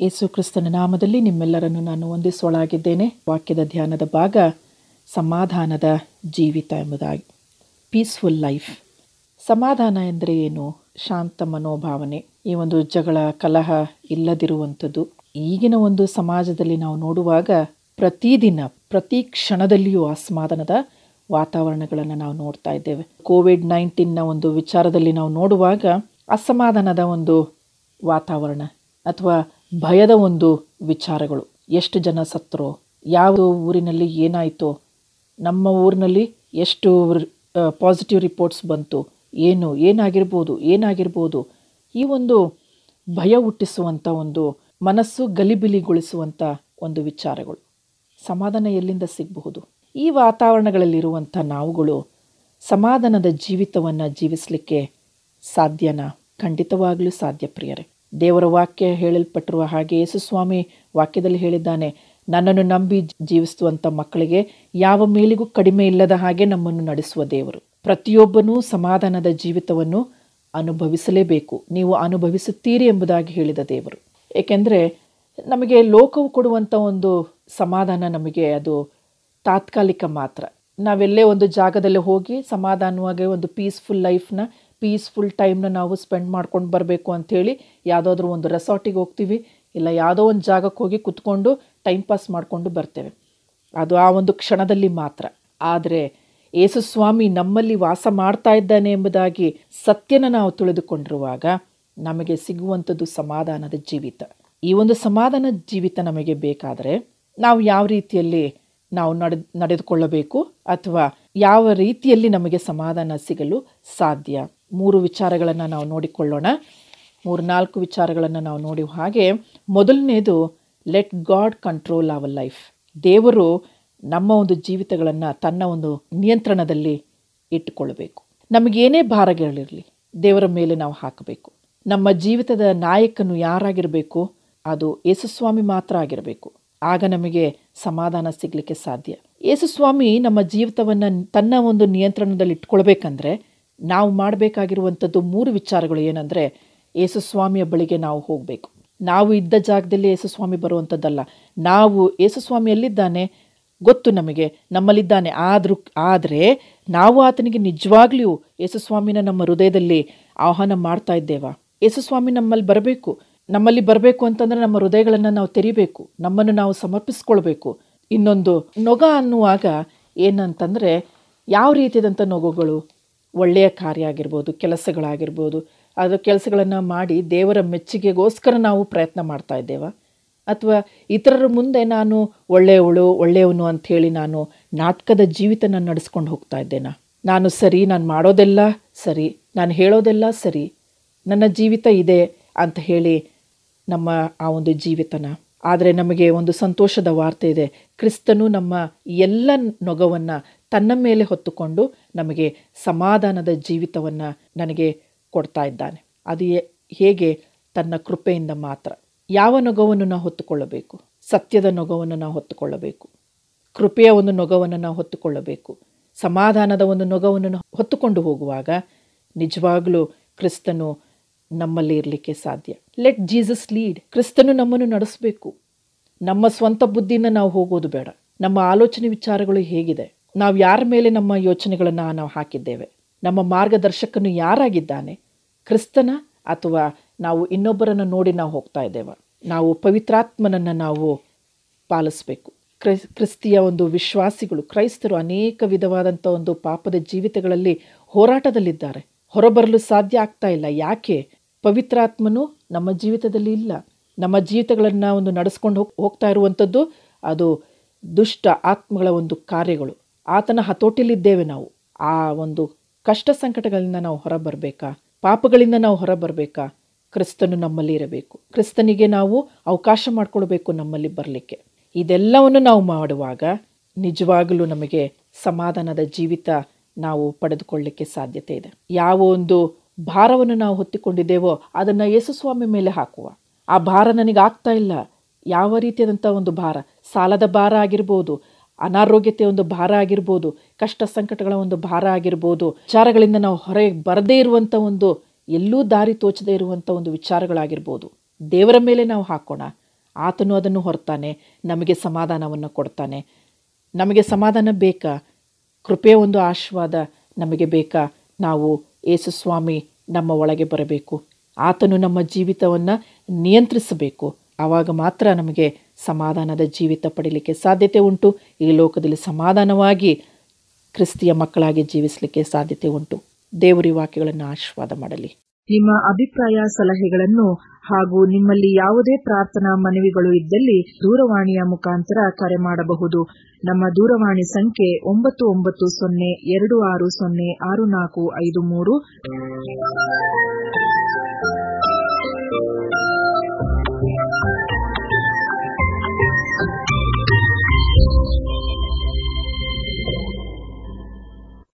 ಯೇಸು ಕ್ರಿಸ್ತನ ನಾಮದಲ್ಲಿ ನಿಮ್ಮೆಲ್ಲರನ್ನು ನಾನು ವಂದಿಸೊಳಾಗಿದ್ದೇನೆ ವಾಕ್ಯದ ಧ್ಯಾನದ ಭಾಗ ಸಮಾಧಾನದ ಜೀವಿತ ಎಂಬುದಾಗಿ ಪೀಸ್ಫುಲ್ ಲೈಫ್ ಸಮಾಧಾನ ಎಂದರೆ ಏನು ಶಾಂತ ಮನೋಭಾವನೆ ಈ ಒಂದು ಜಗಳ ಕಲಹ ಇಲ್ಲದಿರುವಂಥದ್ದು ಈಗಿನ ಒಂದು ಸಮಾಜದಲ್ಲಿ ನಾವು ನೋಡುವಾಗ ಪ್ರತಿದಿನ ಪ್ರತಿ ಕ್ಷಣದಲ್ಲಿಯೂ ಅಸಮಾಧಾನದ ವಾತಾವರಣಗಳನ್ನು ನಾವು ನೋಡ್ತಾ ಇದ್ದೇವೆ ಕೋವಿಡ್ ನೈನ್ಟೀನ್ನ ಒಂದು ವಿಚಾರದಲ್ಲಿ ನಾವು ನೋಡುವಾಗ ಅಸಮಾಧಾನದ ಒಂದು ವಾತಾವರಣ ಅಥವಾ ಭಯದ ಒಂದು ವಿಚಾರಗಳು ಎಷ್ಟು ಜನ ಸತ್ತರೋ ಯಾವ ಊರಿನಲ್ಲಿ ಏನಾಯಿತೋ ನಮ್ಮ ಊರಿನಲ್ಲಿ ಎಷ್ಟು ಪಾಸಿಟಿವ್ ರಿಪೋರ್ಟ್ಸ್ ಬಂತು ಏನು ಏನಾಗಿರ್ಬೋದು ಏನಾಗಿರ್ಬೋದು ಈ ಒಂದು ಭಯ ಹುಟ್ಟಿಸುವಂಥ ಒಂದು ಮನಸ್ಸು ಗಲಿಬಿಲಿಗೊಳಿಸುವಂಥ ಒಂದು ವಿಚಾರಗಳು ಸಮಾಧಾನ ಎಲ್ಲಿಂದ ಸಿಗಬಹುದು ಈ ವಾತಾವರಣಗಳಲ್ಲಿರುವಂಥ ನಾವುಗಳು ಸಮಾಧಾನದ ಜೀವಿತವನ್ನು ಜೀವಿಸಲಿಕ್ಕೆ ಸಾಧ್ಯನಾ ಖಂಡಿತವಾಗಲೂ ಸಾಧ್ಯ ಪ್ರಿಯರೇ ದೇವರ ವಾಕ್ಯ ಹೇಳಲ್ಪಟ್ಟಿರುವ ಹಾಗೆ ಯೇಸುಸ್ವಾಮಿ ವಾಕ್ಯದಲ್ಲಿ ಹೇಳಿದ್ದಾನೆ ನನ್ನನ್ನು ನಂಬಿ ಜೀವಿಸುವಂಥ ಮಕ್ಕಳಿಗೆ ಯಾವ ಮೇಲಿಗೂ ಕಡಿಮೆ ಇಲ್ಲದ ಹಾಗೆ ನಮ್ಮನ್ನು ನಡೆಸುವ ದೇವರು ಪ್ರತಿಯೊಬ್ಬನೂ ಸಮಾಧಾನದ ಜೀವಿತವನ್ನು ಅನುಭವಿಸಲೇಬೇಕು ನೀವು ಅನುಭವಿಸುತ್ತೀರಿ ಎಂಬುದಾಗಿ ಹೇಳಿದ ದೇವರು ಏಕೆಂದರೆ ನಮಗೆ ಲೋಕವು ಕೊಡುವಂಥ ಒಂದು ಸಮಾಧಾನ ನಮಗೆ ಅದು ತಾತ್ಕಾಲಿಕ ಮಾತ್ರ ನಾವೆಲ್ಲೇ ಒಂದು ಜಾಗದಲ್ಲಿ ಹೋಗಿ ಸಮಾಧಾನವಾಗಿ ಒಂದು ಪೀಸ್ಫುಲ್ ಲೈಫ್ನ ಪೀಸ್ಫುಲ್ ಟೈಮ್ನ ನಾವು ಸ್ಪೆಂಡ್ ಮಾಡ್ಕೊಂಡು ಬರಬೇಕು ಅಂಥೇಳಿ ಯಾವುದಾದ್ರೂ ಒಂದು ರೆಸಾರ್ಟಿಗೆ ಹೋಗ್ತೀವಿ ಇಲ್ಲ ಯಾವುದೋ ಒಂದು ಜಾಗಕ್ಕೆ ಹೋಗಿ ಕುತ್ಕೊಂಡು ಟೈಮ್ ಪಾಸ್ ಮಾಡಿಕೊಂಡು ಬರ್ತೇವೆ ಅದು ಆ ಒಂದು ಕ್ಷಣದಲ್ಲಿ ಮಾತ್ರ ಆದರೆ ಯೇಸುಸ್ವಾಮಿ ನಮ್ಮಲ್ಲಿ ವಾಸ ಮಾಡ್ತಾ ಇದ್ದಾನೆ ಎಂಬುದಾಗಿ ಸತ್ಯನ ನಾವು ತಿಳಿದುಕೊಂಡಿರುವಾಗ ನಮಗೆ ಸಿಗುವಂಥದ್ದು ಸಮಾಧಾನದ ಜೀವಿತ ಈ ಒಂದು ಸಮಾಧಾನದ ಜೀವಿತ ನಮಗೆ ಬೇಕಾದರೆ ನಾವು ಯಾವ ರೀತಿಯಲ್ಲಿ ನಾವು ನಡೆ ನಡೆದುಕೊಳ್ಳಬೇಕು ಅಥವಾ ಯಾವ ರೀತಿಯಲ್ಲಿ ನಮಗೆ ಸಮಾಧಾನ ಸಿಗಲು ಸಾಧ್ಯ ಮೂರು ವಿಚಾರಗಳನ್ನು ನಾವು ನೋಡಿಕೊಳ್ಳೋಣ ಮೂರು ನಾಲ್ಕು ವಿಚಾರಗಳನ್ನು ನಾವು ನೋಡಿ ಹಾಗೆ ಮೊದಲನೇದು let God control our life ದೇವರು ನಮ್ಮ ಒಂದು ಜೀವಿತಗಳನ್ನು ತನ್ನ ಒಂದು ನಿಯಂತ್ರಣದಲ್ಲಿ ಇಟ್ಟುಕೊಳ್ಳಬೇಕು ನಮಗೇನೇ ಭಾರಗಳಿರಲಿ ದೇವರ ಮೇಲೆ ನಾವು ಹಾಕಬೇಕು ನಮ್ಮ ಜೀವಿತದ ನಾಯಕನು ಯಾರಾಗಿರಬೇಕು ಅದು ಯೇಸುಸ್ವಾಮಿ ಮಾತ್ರ ಆಗಿರಬೇಕು ಆಗ ನಮಗೆ ಸಮಾಧಾನ ಸಿಗಲಿಕ್ಕೆ ಸಾಧ್ಯ ಯೇಸುಸ್ವಾಮಿ ನಮ್ಮ ಜೀವಿತವನ್ನು ತನ್ನ ಒಂದು ನಿಯಂತ್ರಣದಲ್ಲಿ ಇಟ್ಕೊಳ್ಬೇಕಂದ್ರೆ ನಾವು ಮಾಡಬೇಕಾಗಿರುವಂಥದ್ದು ಮೂರು ವಿಚಾರಗಳು ಏನಂದರೆ ಯೇಸುಸ್ವಾಮಿಯ ಬಳಿಗೆ ನಾವು ಹೋಗಬೇಕು ನಾವು ಇದ್ದ ಜಾಗದಲ್ಲಿ ಯೇಸುಸ್ವಾಮಿ ಬರುವಂಥದ್ದಲ್ಲ ನಾವು ಯೇಸುಸ್ವಾಮಿ ಎಲ್ಲಿದ್ದಾನೆ ಗೊತ್ತು ನಮಗೆ ನಮ್ಮಲ್ಲಿದ್ದಾನೆ ಆದರೂ ಆದರೆ ನಾವು ಆತನಿಗೆ ನಿಜವಾಗ್ಲೂ ಯೇಸುಸ್ವಾಮಿನ ನಮ್ಮ ಹೃದಯದಲ್ಲಿ ಆಹ್ವಾನ ಮಾಡ್ತಾ ಇದ್ದೇವಾ ಯೇಸುಸ್ವಾಮಿ ನಮ್ಮಲ್ಲಿ ಬರಬೇಕು ನಮ್ಮಲ್ಲಿ ಬರಬೇಕು ಅಂತಂದರೆ ನಮ್ಮ ಹೃದಯಗಳನ್ನು ನಾವು ತೆರಿಬೇಕು ನಮ್ಮನ್ನು ನಾವು ಸಮರ್ಪಿಸ್ಕೊಳ್ಬೇಕು ಇನ್ನೊಂದು ನೊಗ ಅನ್ನುವಾಗ ಏನಂತಂದರೆ ಯಾವ ರೀತಿಯಾದಂಥ ನೊಗಗಳು ಒಳ್ಳೆಯ ಕಾರ್ಯ ಆಗಿರ್ಬೋದು ಕೆಲಸಗಳಾಗಿರ್ಬೋದು ಅದು ಕೆಲಸಗಳನ್ನು ಮಾಡಿ ದೇವರ ಮೆಚ್ಚುಗೆಗೋಸ್ಕರ ನಾವು ಪ್ರಯತ್ನ ಮಾಡ್ತಾ ಇದ್ದೇವಾ ಅಥವಾ ಇತರರ ಮುಂದೆ ನಾನು ಒಳ್ಳೆಯವಳು ಒಳ್ಳೆಯವನು ಅಂಥೇಳಿ ನಾನು ನಾಟಕದ ಜೀವಿತ ನಾನು ನಡೆಸ್ಕೊಂಡು ಹೋಗ್ತಾ ಇದ್ದೇನಾ ನಾನು ಸರಿ ನಾನು ಮಾಡೋದೆಲ್ಲ ಸರಿ ನಾನು ಹೇಳೋದೆಲ್ಲ ಸರಿ ನನ್ನ ಜೀವಿತ ಇದೆ ಅಂತ ಹೇಳಿ ನಮ್ಮ ಆ ಒಂದು ಜೀವಿತನ ಆದರೆ ನಮಗೆ ಒಂದು ಸಂತೋಷದ ವಾರ್ತೆ ಇದೆ ಕ್ರಿಸ್ತನು ನಮ್ಮ ಎಲ್ಲ ನೊಗವನ್ನು ತನ್ನ ಮೇಲೆ ಹೊತ್ತುಕೊಂಡು ನಮಗೆ ಸಮಾಧಾನದ ಜೀವಿತವನ್ನು ನನಗೆ ಕೊಡ್ತಾ ಇದ್ದಾನೆ ಅದು ಹೇಗೆ ತನ್ನ ಕೃಪೆಯಿಂದ ಮಾತ್ರ ಯಾವ ನೊಗವನ್ನು ನಾವು ಹೊತ್ತುಕೊಳ್ಳಬೇಕು ಸತ್ಯದ ನೊಗವನ್ನು ನಾವು ಹೊತ್ತುಕೊಳ್ಳಬೇಕು ಕೃಪೆಯ ಒಂದು ನೊಗವನ್ನು ನಾವು ಹೊತ್ತುಕೊಳ್ಳಬೇಕು ಸಮಾಧಾನದ ಒಂದು ನೊಗವನ್ನು ಹೊತ್ತುಕೊಂಡು ಹೋಗುವಾಗ ನಿಜವಾಗಲೂ ಕ್ರಿಸ್ತನು ನಮ್ಮಲ್ಲಿ ಇರಲಿಕ್ಕೆ ಸಾಧ್ಯ ಲೆಟ್ ಜೀಸಸ್ ಲೀಡ್ ಕ್ರಿಸ್ತನು ನಮ್ಮನ್ನು ನಡೆಸಬೇಕು ನಮ್ಮ ಸ್ವಂತ ಬುದ್ಧಿನ ನಾವು ಹೋಗೋದು ಬೇಡ ನಮ್ಮ ಆಲೋಚನೆ ವಿಚಾರಗಳು ಹೇಗಿದೆ ನಾವು ಯಾರ ಮೇಲೆ ನಮ್ಮ ಯೋಚನೆಗಳನ್ನು ನಾವು ಹಾಕಿದ್ದೇವೆ ನಮ್ಮ ಮಾರ್ಗದರ್ಶಕನು ಯಾರಾಗಿದ್ದಾನೆ ಕ್ರಿಸ್ತನ ಅಥವಾ ನಾವು ಇನ್ನೊಬ್ಬರನ್ನು ನೋಡಿ ನಾವು ಹೋಗ್ತಾ ಇದ್ದೇವೆ ನಾವು ಪವಿತ್ರಾತ್ಮನನ್ನು ನಾವು ಪಾಲಿಸಬೇಕು ಕ್ರೈ ಕ್ರಿಸ್ತಿಯ ಒಂದು ವಿಶ್ವಾಸಿಗಳು ಕ್ರೈಸ್ತರು ಅನೇಕ ವಿಧವಾದಂಥ ಒಂದು ಪಾಪದ ಜೀವಿತಗಳಲ್ಲಿ ಹೋರಾಟದಲ್ಲಿದ್ದಾರೆ ಹೊರಬರಲು ಸಾಧ್ಯ ಆಗ್ತಾ ಇಲ್ಲ ಯಾಕೆ ಪವಿತ್ರಾತ್ಮನು ನಮ್ಮ ಜೀವಿತದಲ್ಲಿ ಇಲ್ಲ ನಮ್ಮ ಜೀವಿತಗಳನ್ನು ಒಂದು ನಡೆಸ್ಕೊಂಡು ಹೋಗಿ ಹೋಗ್ತಾ ಇರುವಂಥದ್ದು ಅದು ದುಷ್ಟ ಆತ್ಮಗಳ ಒಂದು ಕಾರ್ಯಗಳು ಆತನ ಹತೋಟಿಲಿದ್ದೇವೆ ನಾವು ಆ ಒಂದು ಕಷ್ಟ ಸಂಕಟಗಳಿಂದ ನಾವು ಹೊರಬರಬೇಕಾ ಪಾಪಗಳಿಂದ ನಾವು ಹೊರಬರಬೇಕಾ ಕ್ರಿಸ್ತನು ನಮ್ಮಲ್ಲಿ ಇರಬೇಕು ಕ್ರಿಸ್ತನಿಗೆ ನಾವು ಅವಕಾಶ ಮಾಡಿಕೊಳ್ಬೇಕು ನಮ್ಮಲ್ಲಿ ಬರಲಿಕ್ಕೆ ಇದೆಲ್ಲವನ್ನು ನಾವು ಮಾಡುವಾಗ ನಿಜವಾಗಲೂ ನಮಗೆ ಸಮಾಧಾನದ ಜೀವಿತ ನಾವು ಪಡೆದುಕೊಳ್ಳಲಿಕ್ಕೆ ಸಾಧ್ಯತೆ ಇದೆ ಯಾವ ಒಂದು ಭಾರವನ್ನು ನಾವು ಹೊತ್ತಿಕೊಂಡಿದ್ದೇವೋ ಅದನ್ನು ಯೇಸುಸ್ವಾಮಿ ಮೇಲೆ ಹಾಕುವ ಆ ಭಾರ ನನಗೆ ಆಗ್ತಾ ಇಲ್ಲ ಯಾವ ರೀತಿಯಾದಂಥ ಒಂದು ಭಾರ ಸಾಲದ ಭಾರ ಆಗಿರ್ಬೋದು ಅನಾರೋಗ್ಯತೆ ಒಂದು ಭಾರ ಆಗಿರ್ಬೋದು ಕಷ್ಟ ಸಂಕಟಗಳ ಒಂದು ಭಾರ ಆಗಿರ್ಬೋದು ವಿಚಾರಗಳಿಂದ ನಾವು ಹೊರಗೆ ಬರದೇ ಇರುವಂಥ ಒಂದು ಎಲ್ಲೂ ದಾರಿ ತೋಚದೇ ಇರುವಂಥ ಒಂದು ವಿಚಾರಗಳಾಗಿರ್ಬೋದು ದೇವರ ಮೇಲೆ ನಾವು ಹಾಕೋಣ ಆತನು ಅದನ್ನು ಹೊರ್ತಾನೆ ನಮಗೆ ಸಮಾಧಾನವನ್ನು ಕೊಡ್ತಾನೆ ನಮಗೆ ಸಮಾಧಾನ ಬೇಕಾ ಕೃಪೆಯ ಒಂದು ಆಶೀರ್ವಾದ ನಮಗೆ ಬೇಕಾ ನಾವು ಯೇಸುಸ್ವಾಮಿ ನಮ್ಮ ಒಳಗೆ ಬರಬೇಕು ಆತನು ನಮ್ಮ ಜೀವಿತವನ್ನು ನಿಯಂತ್ರಿಸಬೇಕು ಆವಾಗ ಮಾತ್ರ ನಮಗೆ ಸಮಾಧಾನದ ಜೀವಿತ ಪಡೀಲಿಕ್ಕೆ ಸಾಧ್ಯತೆ ಉಂಟು ಈ ಲೋಕದಲ್ಲಿ ಸಮಾಧಾನವಾಗಿ ಕ್ರಿಸ್ತಿಯ ಮಕ್ಕಳಾಗಿ ಜೀವಿಸಲಿಕ್ಕೆ ಸಾಧ್ಯತೆ ಉಂಟು ದೇವರಿ ವಾಕ್ಯಗಳನ್ನು ಆಶೀರ್ವಾದ ಮಾಡಲಿ ನಿಮ್ಮ ಅಭಿಪ್ರಾಯ ಸಲಹೆಗಳನ್ನು ಹಾಗೂ ನಿಮ್ಮಲ್ಲಿ ಯಾವುದೇ ಪ್ರಾರ್ಥನಾ ಮನವಿಗಳು ಇದ್ದಲ್ಲಿ ದೂರವಾಣಿಯ ಮುಖಾಂತರ ಕರೆ ಮಾಡಬಹುದು ನಮ್ಮ ದೂರವಾಣಿ ಸಂಖ್ಯೆ ಒಂಬತ್ತು ಒಂಬತ್ತು ಸೊನ್ನೆ ಎರಡು ಆರು ಸೊನ್ನೆ ಆರು ನಾಲ್ಕು ಐದು ಮೂರು